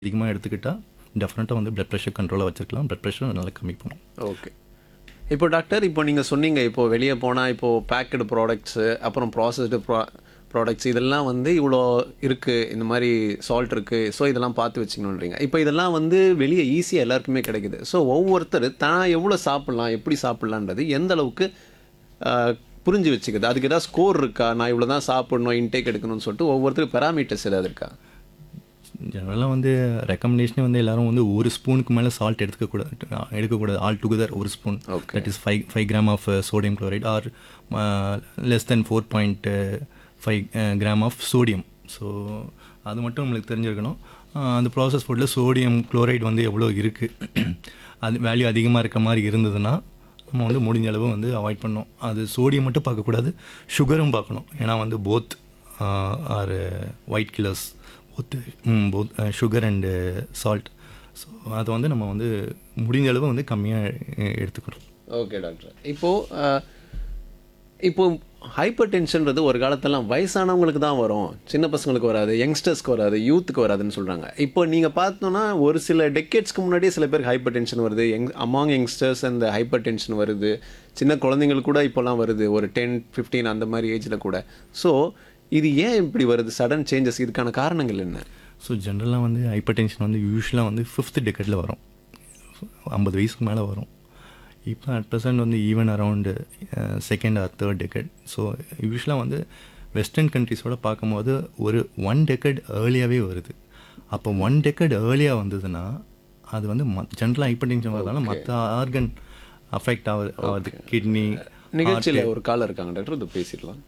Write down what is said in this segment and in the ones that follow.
அதிகமாக எடுத்துக்கிட்டால் டெஃபினட்டாக வந்து பிளட் ப்ரெஷர் கண்ட்ரோலாக வச்சிருக்கலாம் பிளட் ப்ரெஷர் நல்லா கம்மி பண்ணும் ஓகே இப்போ டாக்டர் இப்போ நீங்கள் சொன்னீங்க இப்போ வெளியே போனால் இப்போ பேக்கடு ப்ராடக்ட்ஸு அப்புறம் ப்ராசஸ்டு ப்ரா ப்ராடக்ட்ஸ் இதெல்லாம் வந்து இவ்வளோ இருக்குது இந்த மாதிரி சால்ட் இருக்குது ஸோ இதெல்லாம் பார்த்து வச்சுக்கணுன்றீங்க இப்போ இதெல்லாம் வந்து வெளியே ஈஸியாக எல்லாருக்குமே கிடைக்குது ஸோ ஒவ்வொருத்தர் தான் எவ்வளோ சாப்பிட்லாம் எப்படி சாப்பிட்லான்றது எந்த அளவுக்கு ஆஹ், புரிஞ்சு வச்சுக்குது அதுக்கு ஏதாவது ஸ்கோர் இருக்கா நான் இவ்வளோ தான் சாப்பிடணும் இன்டேக் எடுக்கணும்னு சொல்லிட்டு ஒவ்வொருத்தருக்கு பெராமீட்டர்ஸ் ஏதாவது இருக்கா ஜெனரலாக வந்து ரெக்கமெண்டேஷனே வந்து எல்லாரும் வந்து ஒரு ஸ்பூனுக்கு மேலே சால்ட் எடுத்துக்கக்கூடாது எடுக்கக்கூடாது ஆல் டுகெதர் ஒரு spoon Okay. That is five five gram of sodium chloride or less then four point five gram of sodium so அது மட்டும் நம்மளுக்கு தெரிஞ்சிருக்கணும் ஆஹ் அந்த ப்ராசஸ் ஃபுட்டில் சோடியம் குளோரைட் வந்து எவ்வளோ இருக்குது அது வேல்யூ அதிகமாக இருக்க மாதிரி இருந்ததுன்னா நம்ம வந்து முடிஞ்ச அளவு வந்து அவாய்ட் பண்ணணும் அது சோடியம் மட்டும் பார்க்கக்கூடாது சுகரும் பார்க்கணும் ஏன்னா வந்து both are white killers both both sugar and salt so அதை வந்து நம்ம வந்து முடிஞ்ச அளவு வந்து கம்மியாக எடுத்துக்கணும் ஓகே டாக்டர் இப்போது இப்போ ஹைப்பர் டென்ஷன்றது ஒரு காலத்தெல்லாம் வயசானவங்களுக்கு தான் வரும் சின்ன பசங்களுக்கு வராது யங்ஸ்டர்ஸ்க்கு வராது யூத்துக்கு வராதுன்னு சொல்கிறாங்க இப்போ நீங்கள் பார்த்தோன்னா ஒரு சில டெக்கேட்ஸ்க்கு முன்னாடியே சில பேருக்கு ஹைப்பர் டென்ஷன் வருது யங் அமாங் யங்ஸ்டர்ஸ் அந்த ஹைப்பர் டென்ஷன் வருது சின்ன குழந்தைங்களுக்கு கூட இப்போலாம் வருது ஒரு டென் ஃபிஃப்டீன் அந்த மாதிரி ஏஜில் கூட ஸோ இது ஏன் இப்படி வருது சடன் சேஞ்சஸ் இதுக்கான காரணங்கள் என்ன ஸோ ஜென்ரலாக வந்து ஹைப்பர் டென்ஷன் வந்து யூஸ்வலாக வந்து ஃபிஃப்த் டெக்கெட்டில் வரும் ஐம்பது வயசுக்கு மேலே வரும் இப்போ அட் ப்ரெசன்ட் வந்து even around second or third decade so யூஸ்வலாக வந்து வெஸ்டர்ன் கண்ட்ரிஸோட பார்க்கும்போது ஒரு ஒன் டெக்கெட் ஏர்லியாகவே வருது அப்போ ஒன் டெக்கெட் ஏர்லியாக வந்ததுன்னா அது வந்து ஜென்ரலாக ஹைப்பர் டென்ஷன் வரதால மற்ற ஆர்கன் அஃபெக்ட் ஆகுது ஆகுது கிட்னி நிகழ்ச்சியில் ஒரு காலர் இருக்காங்க டாக்டர் இது பேசிடலாம்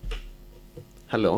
ஹலோ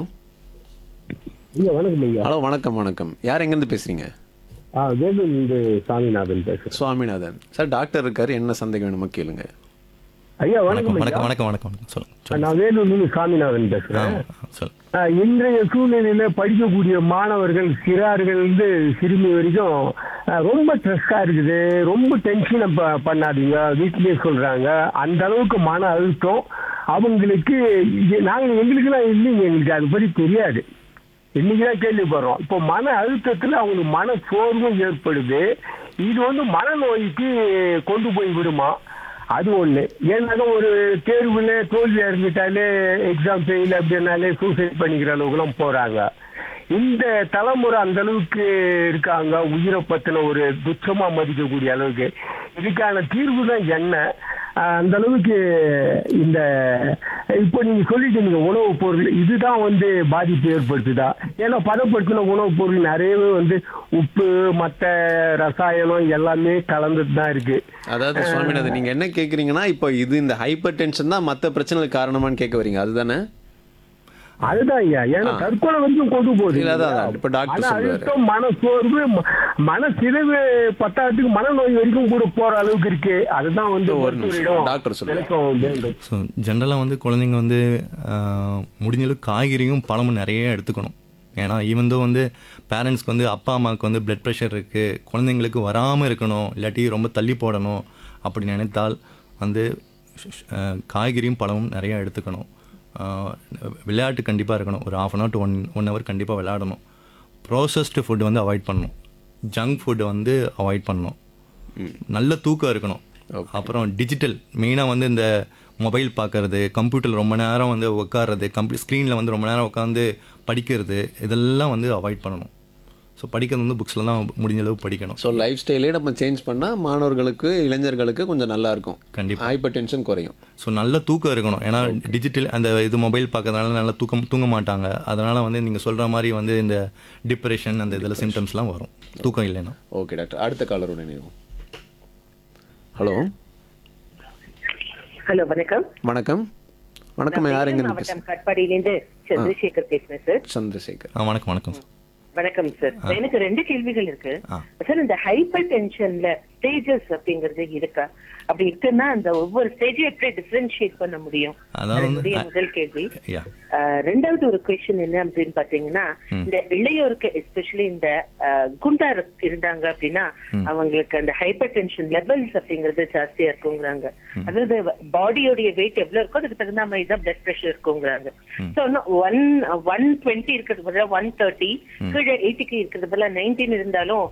ஐயா வணக்கம் ஐயா ஹலோ வணக்கம் வணக்கம் யார் எங்கேருந்து பேசுகிறீங்க ஆ வேலூர் இந்த சாமிநாதன் பேசுறேன் சுவாமிநாதன் சார் டாக்டர் இருக்காரு என்ன சந்தேகம் வேணுமோ கேளுங்க ஐயா வணக்கம் வணக்கம் ஐயா வணக்கம் வணக்கம் வணக்கம் சொல்லுங்கள் நான் வேலூர்ல சாமிநாதன் பேசுறேன் சொல்லுங்கள் ஆ, இன்றைய சூழ்நிலையில படிக்கக்கூடிய மாணவர்கள் சிறார்கள் இருந்து சிறுமி வரைக்கும் ஆ, ரொம்ப ஸ்ட்ரெஸ்ஸா இருக்குது ரொம்ப டென்ஷனை பண்ணாதீங்க வீட்லயே சொல்றாங்க அந்த அளவுக்கு மன அழுத்தம் அவங்களுக்கு இது- நாங்க எங்களுக்குலாம் இல்லைங்க எங்களுக்கு அது பத்தி தெரியாது இன்னைக்குதான் கேள்விப்படுறோம் இப்போ மன அழுத்தத்துல அவங்களுக்கு மன சோர்வும் ஏற்படுது இது வந்து மனநோய்க்கு கொண்டு போய் விடுமா அது ஒண்ணு ஏன்னாக்க ஒரு தேர்வுல தோல்வி அடைஞ்சிட்டாலே எக்ஸாம் ஃபெயில் அப்படின்னாலே சூசைட் பண்ணிக்கிற அளவுக்குலாம் போறாங்க இந்த தலைமுறை அந்த அளவுக்கு இருக்காங்க உயிரை பத்தின ஒரு துச்சமா மதிக்கக்கூடிய அளவுக்கு இதுக்கான தீர்வு தான் என்ன ஆஹ் அந்த அளவுக்கு இந்த இப்போ நீங்க சொல்லிட்டீங்க உணவுப் பொருள் இதுதான் வந்து பாதிப்பு ஏற்படுத்துதா ஏன்னா பதப்படுத்தின உணவுப் பொருள் நிறையவே வந்து உப்பு மற்ற ரசாயனம் எல்லாமே கலந்துட்டு தான் இருக்கு அதாவது சுவாமிநாதன் நீங்க என்ன கேக்குறீங்கன்னா இப்போ இது இந்த ஹைப்பர் டென்ஷன் தான் மற்ற பிரச்சனைகளுக்கு காரணமான்னு கேட்க வரீங்க அதுதானே அதுதான் ஐயா ஏன்னா தற்கொலை வரைக்கும் கொண்டு போகுது இல்ல, அதான், அதான். இப்ப டாக்டர் மன சொல்றாரு. அழுத்தம் மன சோர்வு ம- மன சிதைவு பத்தாயிரத்துக்கு மனநோய் வரைக்கும் கூட போற அளவுக்கு இருக்கு அதுதான் வந்து ஒரு நிமிஷம். மருத்துவரிடம் டாக்டர் சொல்றாரு. விளக்கம் வேண்டும் ஸோ ஜென்ரலாக வந்து குழந்தைங்க வந்து ஆஹ், முடிஞ்ச அளவுக்கு காய்கறியும் பழமும் நிறைய எடுத்துக்கணும் ஏன்னா ஈவன் தோ வந்து பேரண்ட்ஸ்க்கு வந்து அப்பா அம்மாவுக்கு வந்து பிளட் ப்ரெஷர் இருக்குது குழந்தைங்களுக்கு வராமல் இருக்கணும் இல்லாட்டி ரொம்ப தள்ளி போடணும் அப்படி நினைத்தால் வந்து ஆஹ், காய்கறியும் பழமும் நிறையா எடுத்துக்கணும் ஆஹ், விளையாட்டு கண்டிப்பாக இருக்கணும் ஒரு half an hour to one one hour கண்டிப்பாக விளையாடணும் ப்ராசஸ்டு ஃபுட் வந்து அவாய்ட் பண்ணணும் ஜங்க் ஃபுட் வந்து அவாய்ட் பண்ணணும் நல்ல தூக்கம் இருக்கணும் அப்புறம் டிஜிட்டல் மெயினாக வந்து இந்த மொபைல் பார்க்கறது கம்ப்யூட்டர் ரொம்ப நேரம் வந்து உட்கார்றது கம்ப்யூ ஸ்க்ரீனில் வந்து ரொம்ப நேரம் உட்காந்து படிக்கிறது இதெல்லாம் வந்து அவாய்ட் பண்ணணும் ஸோ படிக்கிறது வந்து புக்ஸில் தான் முடிஞ்ச அளவு படிக்கணும் ஸோ லைஃப் ஸ்டைலே நம்ம சேஞ்ச் பண்ணா மாணவர்களுக்கு இளைஞர்களுக்கு கொஞ்சம் நல்லா இருக்கும் கண்டிப்பா. ஹைப்பர் டென்ஷன் குறையும் ஸோ நல்ல தூக்கம் இருக்கணும் ஏன்னா டிஜிட்டல் அந்த இது மொபைல் பார்க்கறதுனால நல்லா தூக்கம் தூங்க மாட்டாங்க அதனால் வந்து நீங்கள் சொல்கிற மாதிரி வந்து இந்த டிப்ரெஷன் அந்த இதில் சிம்டம்ஸ்லாம் வரும் தூக்கம் இல்லைன்னா ஓகே டாக்டர் அடுத்த காலரோட நினைவு ஹலோ ஹலோ வணக்கம் வணக்கம் வணக்கம் நான் யார் வேலூர் எங்க மாவட்டம் காட்பாடியிலேருந்து சந்திரசேகர் பேசுறேன் சார் சந்திரசேகர் ஆ வணக்கம் வணக்கம் வணக்கம் சார் எனக்கு ரெண்டு கேள்விகள் இருக்கு ஆ. சார் இந்த ஹைப்பர் டென்ஷன்ல ஸ்டேஜஸ் அப்படிங்கறது இருக்கா அப்படி இருக்குன்னா அந்த ஒவ்வொரு ஸ்டேஜையும் எப்படி டிஃபரன்ஷியேட் பண்ண முடியும் அதாவது அது வந்து- என்னுடைய முதல் கேள்வி யா ஆஹ் ரெண்டாவது ஒரு கொஸ்டின் என்ன அப்படின்னு பாத்தீங்கன்னா இந்த இளையோருக்கு எஸ்பெஷலி இந்த ஆஹ், குண்டா இருக்- இருந்தாங்க அப்படின்னா அவங்களுக்கு அந்த ஹைப்பர் டென்ஷன் லெவல்ஸ் அப்படிங்கறது ஜாஸ்தியா இருக்குங்கிறாங்க அதாவது பாடியோடைய வெயிட் எவ்வளவு இருக்கோ அதுக்கு தகுந்த மாதிரி தான் பிளட் பிரஷர் இருக்குங்கிறாங்க ஸோ ஒன் ஒன் டுவெண்ட்டி இருக்கிறது பதிலா ஒன் தேர்ட்டி கீழே எயிட்டிக்கு இருக்கிறது பதிலா நைன்டீன் இருந்தாலும்